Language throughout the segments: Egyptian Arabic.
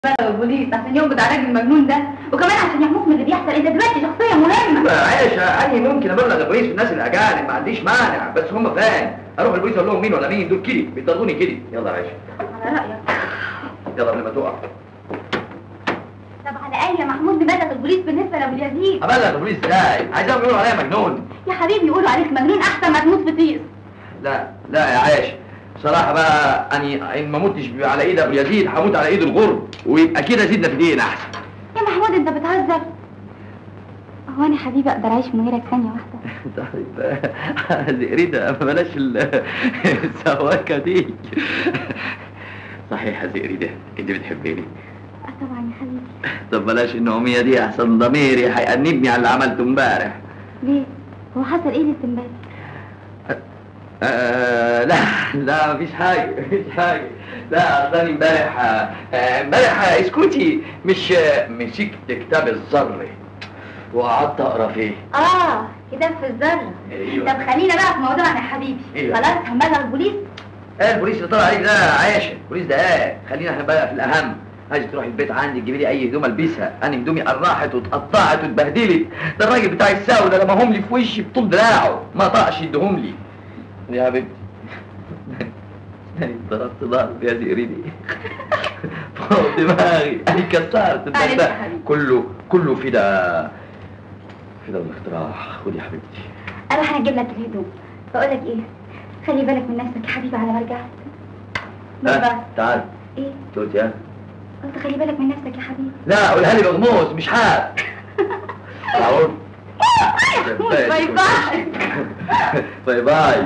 بقى البوليس عشان يقبض على الراجل المجنون ده وكمان عشان يحموك من اللي بيحصل انت دلوقتي شخصيه مهمه عايشة أنا ممكن أبلغ البوليس والناس الأجانب ما عنديش مانع بس هم فاهم أروح البوليس أقول لهم مين ولا مين دول كده بيطردوني كده يلا يا عايشة على رايك يلا قبل ما تقع طب على ايه يا محمود نبلغ البوليس بالنسبه لابو اليزيد أبلغ البوليس إزاي؟ عايزهم يقولوا عليا مجنون يا حبيبي يقولوا عليك مجنون احسن ما تموت في طيس لا لا يا عايشة صراحة بقى أني إن ما متش على إيد أبو يزيد هموت على إيد الغرب ويبقى كده زيدنا في دين أحسن يا محمود انت بتهزر هو انا حبيبي اقدر اعيش من غيرك ثانيه واحده طيب زئريدة بلاش ال- السواكة دي صحيح يا زئريدة أنت بتحبيني اه طبعا يا حبيبي طب بلاش النومية دي أحسن ضميري هيأنبني على اللي عملته امبارح ليه هو حصل ايه لسه امبارح آه لا لا مفيش حاجة مفيش حاجة لا أصلا امبارح آه، امبارح آه، اسكتي مش آه، مسكت كتاب الذرة وقعدت أقرا فيه اه كتاب في الذره أيوة. طب خلينا بقى في موضوعنا يا حبيبي أيوة. خلاص هنبلغ البوليس ايه البوليس اللي طلع عليك ده عايشة البوليس ده ايه خلينا احنا بقى في الاهم عايز تروحي البيت عندي تجيبي لي اي هدوم البسها انا هدومي قرحت واتقطعت واتبهدلت ده الراجل بتاع الساو ده لماهم لي في وشي بطول دراعه ما طقش يديهم لي يا حبيبتي انا ضربت ضرب يا زيريدي فوق دماغي انا كسرت معلش يا ده حبيبي. كله كله في ده في ده الاختراع خدي يا حبيبتي اروح انا اجيب لك الهدوم بقول لك ايه خلي بالك من نفسك يا حبيبي على ما رجعت باي باي ها تعال ايه قلت يا قلت خلي بالك من نفسك يا حبيبي لا قولها لي بغموس مش حاد تعال باي باي باي باي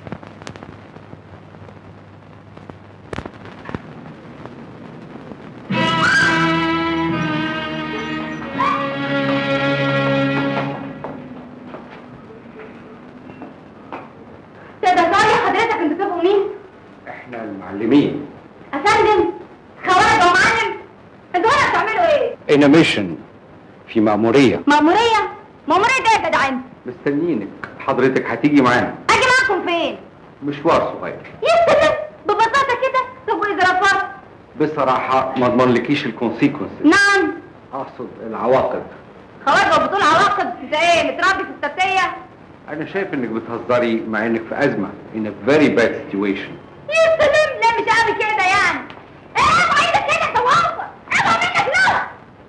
تقدر تقول لي حضرتك انتوا تبقوا مين؟ احنا المعلمين افندم خوارج ومعلم انتوا هنا بتعملوا ايه؟ in a mission في مأمورية مأمورية؟ مأمورية ايه يا جدعان؟ مستنيينك حضرتك هتيجي معانا اجي معاكم فين؟ مشوار صغير يا سلام ببساطة كده طب واذا رفضت؟ بصراحة ما اضمنلكيش الكونسيكونسز نعم اقصد العواقب خوارج وبطول عواقب انت ايه متربي في السبتية؟ انا شايف انك بتهزري مع انك في ازمة in a very bad situation يا سلام لا مش قوي كده يعني ايه ابو ايدك كده انت واقفة ابو منك لا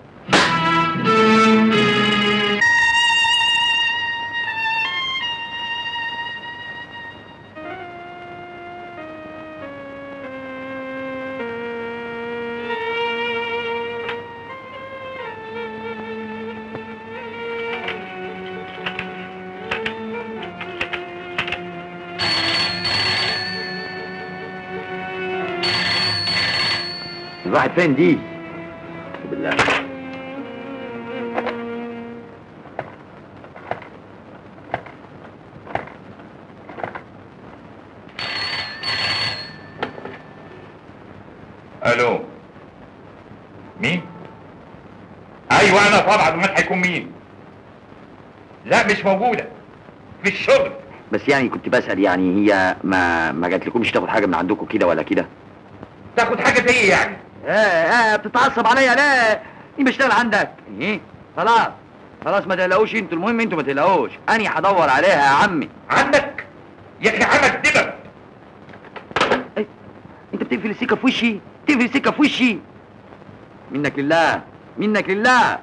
الواحد فين دي بالله الو مين ايوه انا طبعا امال هيكون مين لا مش موجوده في الشغل بس يعني كنت بسأل يعني هي ما ما جات لكمش تاخد حاجة من عندكم كده ولا كده تاخد حاجه زي إيه يعني ايه ايه بتتعصب عليا ليه؟ مين بيشتغل عندك؟ ايه؟ خلاص خلاص ما تقلقوش انتوا المهم انتوا ما تقلقوش انا هدور عليها يا عمي عندك يا اخي عمك دبل انت بتقفل السكه في وشي تقفل السكه في وشي منك لله منك لله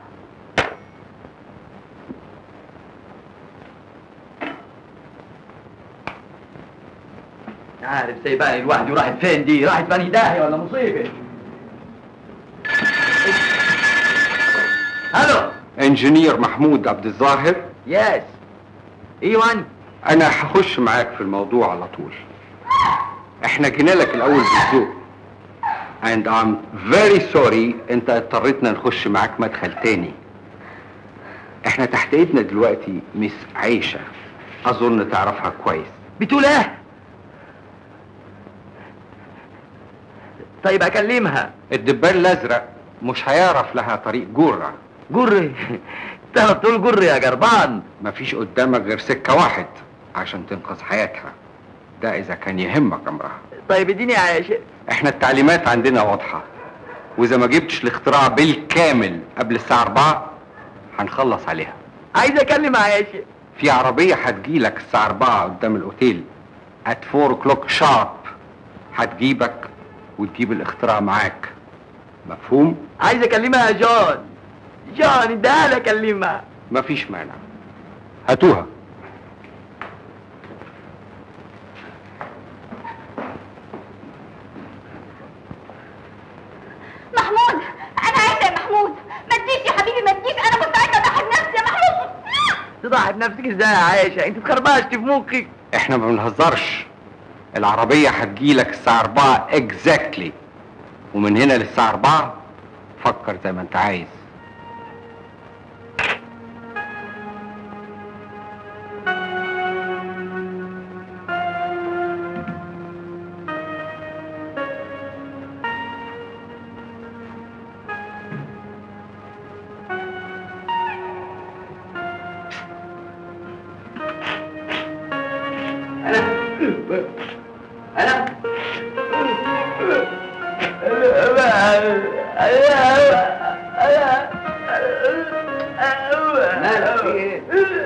عارف سايباني لوحدي وراحت فين دي راحت بني داهيه ولا مصيبه الو انجينير محمود عبد الظاهر يس ايوان انا هخش معاك في الموضوع على طول احنا جينا لك الاول بالذوق and I'm very sorry انت اضطريتنا نخش معاك مدخل تاني احنا تحت ايدنا دلوقتي مس عيشة اظن تعرفها كويس بتقول ايه طيب اكلمها الدبان الازرق مش هيعرف لها طريق جرة جري انت بتقول جري يا جربان مفيش قدامك غير سكة واحد عشان تنقذ حياتها ده اذا كان يهمك امرها طيب اديني يا عايشه احنا التعليمات عندنا واضحة واذا ما جبتش الاختراع بالكامل قبل الساعه 4 هنخلص عليها عايز اكلم عايشه في عربيه هتجيلك الساعه 4 قدام الاوتيل at 4 o'clock شارب هتجيبك وتجيب الاختراع معاك مفهوم عايز اكلمها يا جون جون اديها لي اكلمها مفيش مانع هاتوها محمود انا عايزه يا محمود ما تجيش يا حبيبي ما تجيش انا مستعده اضحي بنفسي يا محمود تضحي بنفسك ازاي يا عايشه انت اتخربشت في مخك احنا ما بنهزرش العربية هتجيلك الساعة 4 اكزاكتلي ومن هنا للساعة 4 فكر زي ما انت عايز انا مالك في ايه؟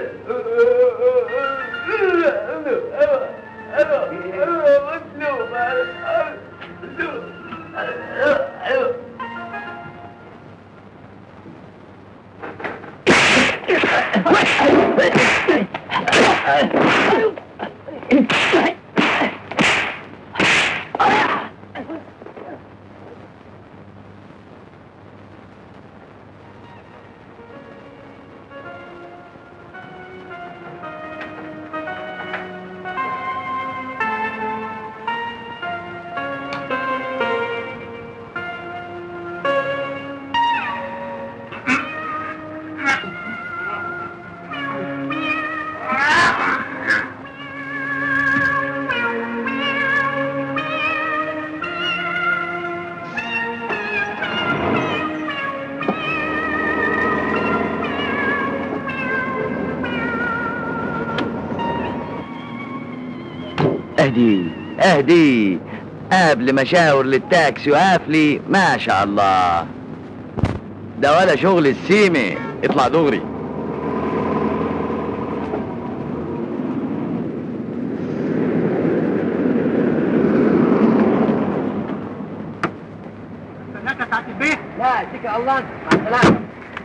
اهدي اهدي قبل ما اشاور للتاكسي وقف لي ما شاء الله ده ولا شغل السيمي اطلع دغري لا اتكل على الله مع السلامه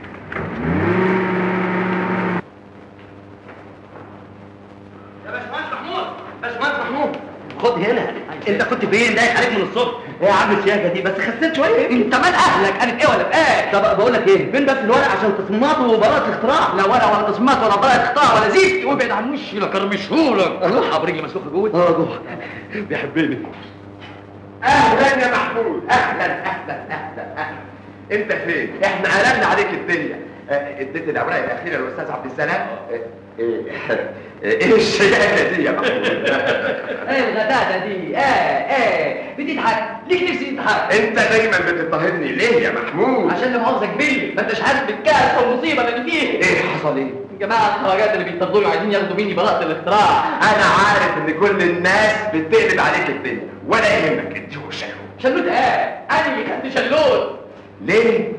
يا باشمهندس محمود باشمهندس محمود خد هنا انت كنت فين دايخ عليك من الصبح ايه يا عم السياجه دي بس خسيت شويه انت مال اهلك قالت ايه ولا بايه طب بقول لك ايه فين بس الورق عشان تصميماته وبراءه الاختراع لا ولا ولا تصميمات ولا براءة اختار ولا زيت وابعد عن وشي لا كرمشهولك الله برجلي مسلوخه جوه اه جوه بيحبني اهلا يا محمود اهلا اهلا اهلا اهلا انت فين احنا قلبنا عليك الدنيا آه، اديت الاوراق الاخيره للاستاذ عبد السلام آه، ايه ايه الشياكه دي يا محمود ايه الغداده دي اه اه بتضحك ليك نفسي تضحك انت دايما بتضطهدني ليه يا محمود عشان لما مؤاخذة كبير ما انتش حاسس بالكارثه والمصيبه اللي فيه ايه حصل ايه الجماعه الخواجات اللي بيطردوني وعايزين ياخدوا مني براءه الاختراع انا عارف ان كل الناس بتقلب عليك الدنيا ولا يهمك انت وشكو شلوت ايه انا اللي خدت شلوت ليه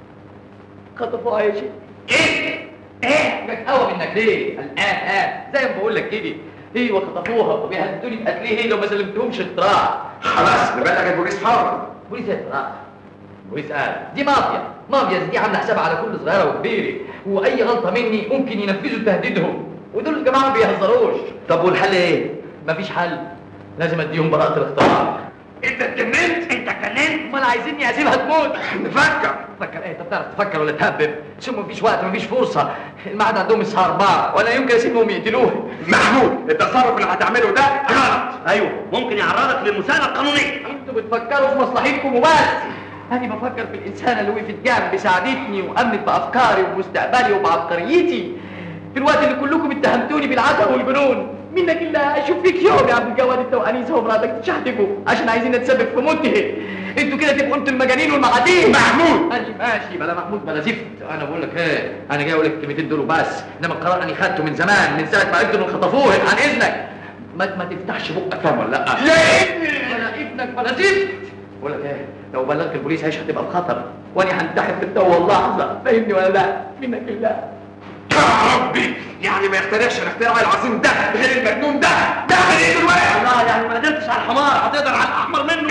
خطفوا عايشي ايه ايه جت قوي منك ليه اه اه زي ما بقول لك كده ايوه خطفوها وبيهددوني بقتليه لو ما سلمتهمش اختراع خلاص نبلغ البوليس فورا بوليس ايه اختراع بوليس قال دي مافيا مافيا دي عامله حساب على كل صغيره وكبيره واي غلطه مني ممكن ينفذوا تهديدهم ودول الجماعه ما بيهزروش طب والحل ايه مفيش حل لازم اديهم براءه الاختراع انت اتجننت انت اتجننت امال عايزيني اسيبها تموت نفكر تفكر ايه انت بتعرف تفكر ولا تهبب ثم مفيش وقت مفيش فرصه الميعاد عندهم الساعه 4 ولا يمكن اسيبهم يقتلوه محمود التصرف اللي هتعمله ده غلط ايوه ممكن يعرضك للمساءله القانونيه انتوا بتفكروا في مصلحتكم وبس انا بفكر في الانسانه اللي وقفت جنبي ساعدتني وامنت بافكاري ومستقبلي وبعبقريتي في الوقت اللي كلكم اتهمتوني بالعته والجنون منك الا اشوف فيك يوم يا عبد الجواد انت وانيسه ومراتك تشحتكوا عشان عايزين نتسبب في موته انتوا كده تبقوا انتوا المجانين والمعادين محمود انا ماشي بلا محمود بلا زفت انا بقول لك ايه انا جاي اقول لك الكلمتين دول وبس انما القرار اني خدته من زمان من ساعه ما عرفت انهم خطفوه عن اذنك ما ما تفتحش بقك فاهم ولا لا يا ابني ولا ابنك ولا زفت بقول لك ايه لو بلغت البوليس عيش هتبقى في خطر وانا هنتحر في التو واللحظه فاهمني ولا لا منك لله يا ربي يعني ما يخترعش الاختراع العظيم ده غير المجنون ده ده من ايه دلوقتي الله يعني ما قدرتش على الحمار هتقدر على الاحمر منه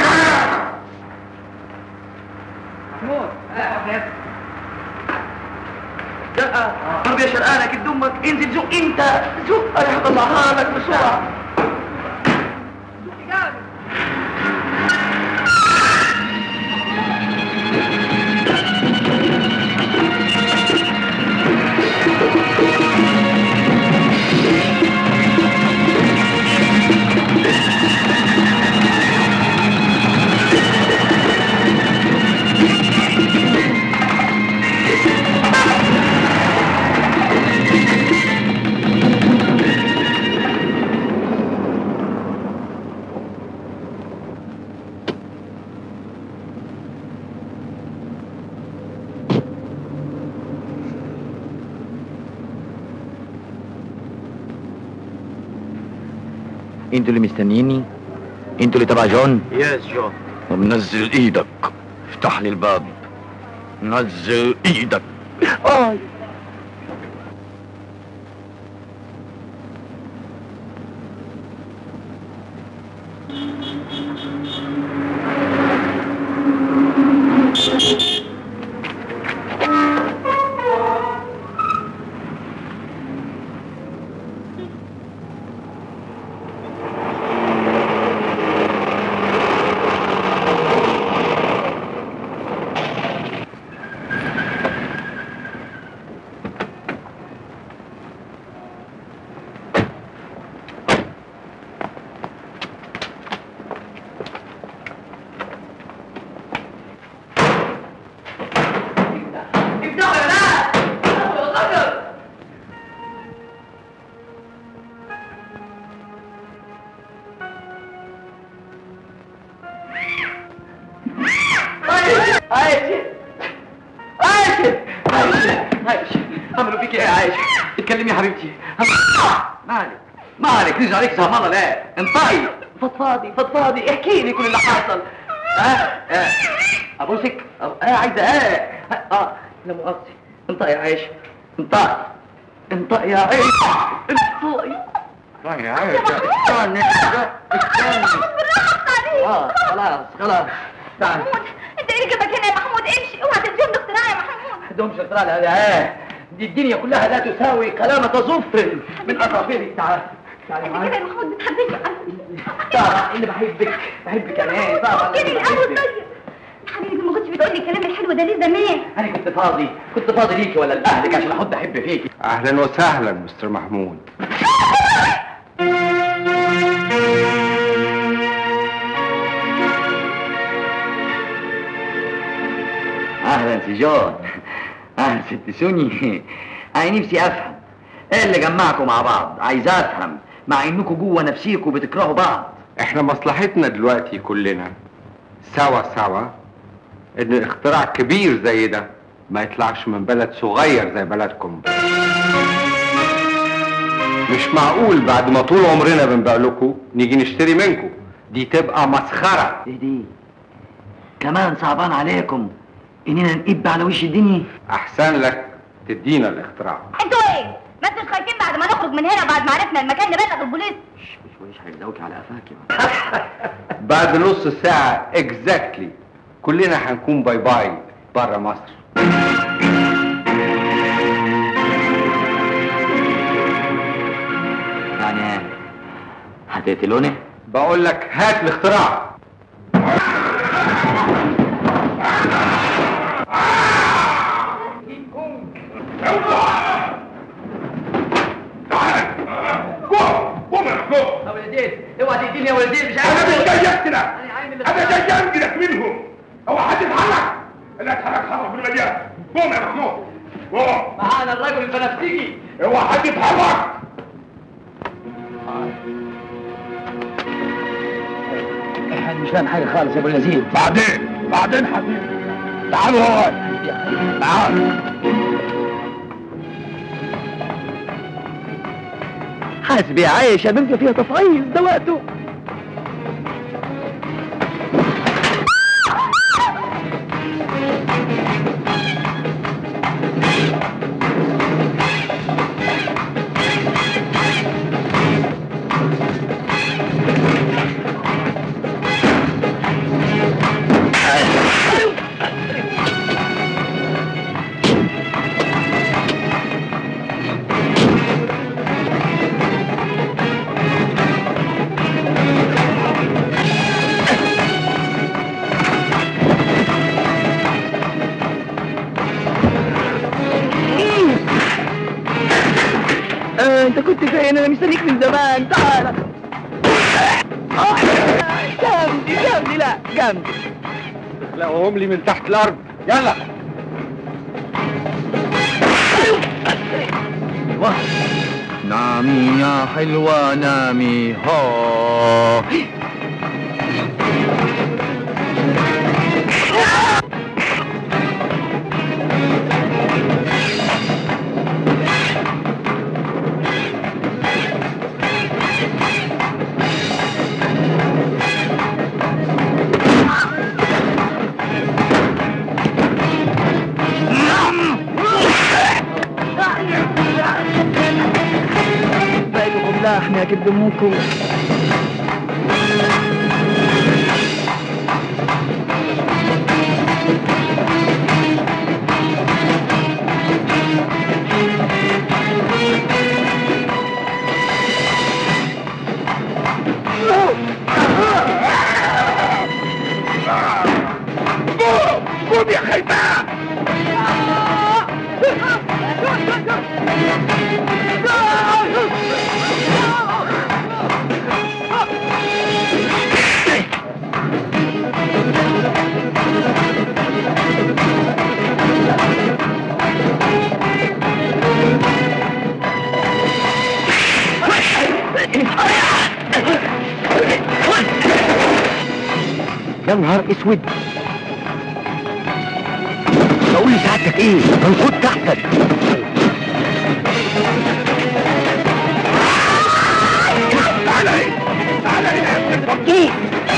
محمود لا طب يا شرقانة كد امك انزل زق انت زق انا هطلعها لك بسرعه انتوا اللي مستنيني انتوا اللي تبع جون يس جون طب نزل ايدك افتح لي الباب نزل ايدك آي. افتحوا يا ناس افتحوا يا غدر عايشة عايشة عايشة عايشة عايشة عملوا فيك ايه يا عايشة اتكلمي يا حبيبتي مالك مالك نزل عليك سهمانة لا انطقي فضفاضي فضفاضي احكي لي كل اللي حصل ها اه ابوسك اه عايزه اه اه لا مؤاخذة انطقي يا عايشة انطقي انطقي يا عايشة انطقي طيب يا عايشة استني استني خلاص خلاص خلاص تعال محمود انت ايه اللي جابك هنا يا محمود امشي اوعى تديهم الاختراع يا محمود دومش اختراع لا اه دي الدنيا كلها لا تساوي كلامة ظفر من اصابعي تعال تعال انت معايا كده يا محمود بتحبني يا قلبي طبعا اللي بحبك بحبك انا ايه طبعا فكرني اللي الاول بحبك. طيب يا حبيبي ما كنتش بتقول لي الكلام الحلو ده ليه زمان انا كنت فاضي كنت فاضي ليكي ولا لاهلك عشان احط احب فيكي اهلا وسهلا مستر محمود اهلا سي جون اهلا ست سوني انا نفسي افهم ايه اللي جمعكم مع بعض عايز افهم مع انكم جوه نفسيكم بتكرهوا بعض احنا مصلحتنا دلوقتي كلنا سوا سوا ان اختراع كبير زي ده ما يطلعش من بلد صغير زي بلدكم مش معقول بعد ما طول عمرنا بنبيع لكم نيجي نشتري منكم دي تبقى مسخرة ايه دي كمان صعبان عليكم اننا نقب على وش الدنيا احسن لك تدينا الاختراع انتوا ايه ما انتوش خايفين بعد ما نخرج من هنا بعد ما عرفنا المكان نبلغ البوليس مش ويش هيلزوكي على قفاكي بعد نص ساعة اكزاكتلي كلنا هنكون باي باي بره مصر يعني هتقتلوني بقول لك هات الاختراع قوم قوم يا محمود يا ولدين اوعى تقتلني يا ولدين مش انا مش عارف جاي اقتلك انا عامل انا جاي انقلك منهم هو حد يتحرك اللي يتحرك حرك في المليان قوم يا محمود قوم معانا الرجل البنفسجي هو حد يتحرك احنا مش فاهم حاجه خالص يا ابو اليزيد بعدين بعدين حبيبي تعالوا هون تعالوا حاسب يا عايشه بنت فيها تفعيل ده وقته انت كنت فين انا مستنيك من زمان تعال جامدي جامدي لا جامدي اخلقهم لي من تحت الارض يلا نامي يا حلوة نامي هو بقيتكم لحم يا كبد امكم قوم يا خيبان يا نهار اسود بقول لسعادتك ايه هنخد تحتك تعالى هنا تعالى هنا يا ابن البطيخ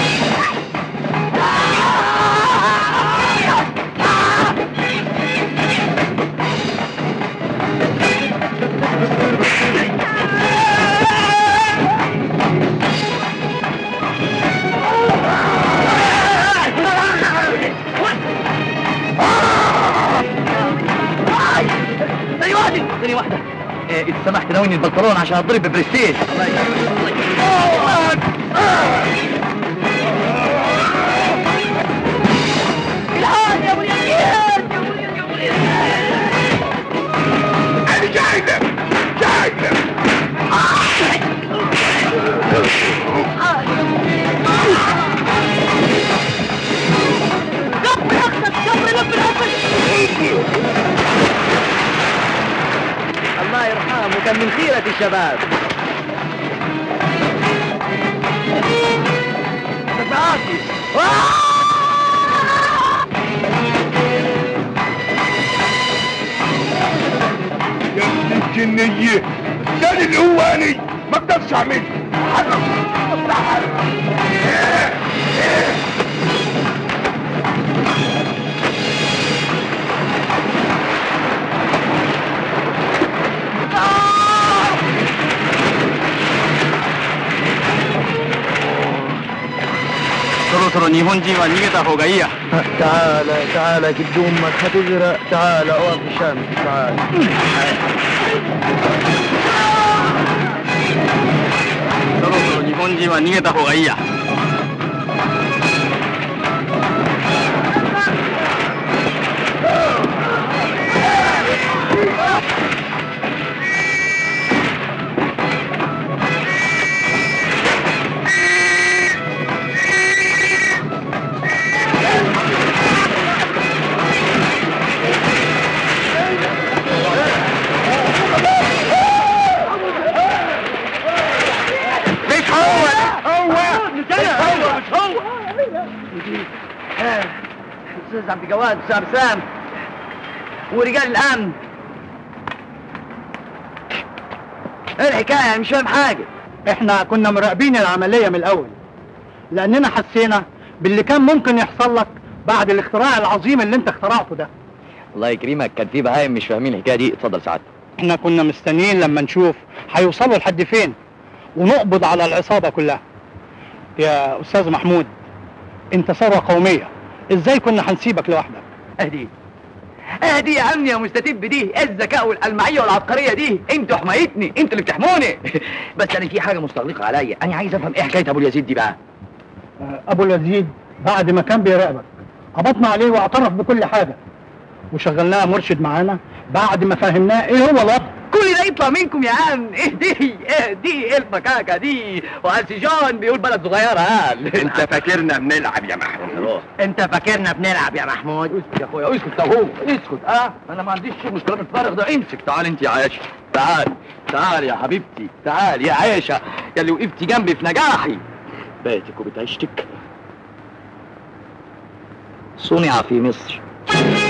ثانية واحدة ثانية واحدة إيه، إذا سمحت ناولني البنطلون عشان اضرب ببرستيج الله يكرمك الحاج يا ابو اليزيد يا ابو اليزيد يا ابو اليزيد انا جاي لك جاي لك قبل اختك قبل لب الحفل الله يرحمه كان من خيرة الشباب تبعاتي يا ابن الجنية ده القواني ما اقدرش اعمل حرم تعال تعال تعال كد امك هتغرق تعال اقف في الشمس تعال مش هو هو مش هو مش هو استاذ عبد الجواد استاذ سام ورجال الامن ايه الحكايه انا مش فاهم حاجه احنا كنا مراقبين العملية من الاول لاننا حسينا باللي كان ممكن يحصل لك بعد الاختراع العظيم اللي انت اخترعته ده الله يكرمك كان في بهايم مش فاهمين الحكايه دي اتفضل سعادتك احنا كنا مستنيين لما نشوف هيوصلوا لحد فين ونقبض على العصابة كلها يا استاذ محمود انت ثروة قومية ازاي كنا هنسيبك لوحدك اهدي اهدي يا عمي يا مستتب دي ايه الذكاء والالمعيه والعبقريه دي انتوا حمايتني انتوا اللي بتحموني بس انا في حاجه مستغرقه عليا انا عايز افهم ايه حكايه ابو اليزيد دي بقى آه، ابو اليزيد بعد ما كان بيراقبك قبضنا عليه واعترف بكل حاجة وشغلناه مرشد معانا بعد ما فهمناه ايه هو الوضع كل ده يطلع منكم يا عم ايه دي ايه دي ايه الفكاكه دي واسي جون بيقول بلد صغيره قال انت فاكرنا بنلعب يا محمود انت فاكرنا بنلعب يا محمود اسكت يا اخويا اسكت اهو اسكت اه انا ما عنديش شغل الكلام الفارغ ده امسك تعال انت يا عائشه تعال تعال يا حبيبتي تعال يا عائشه يا اللي وقفتي جنبي في نجاحي بيتك وبيت عيشتك صنع في مصر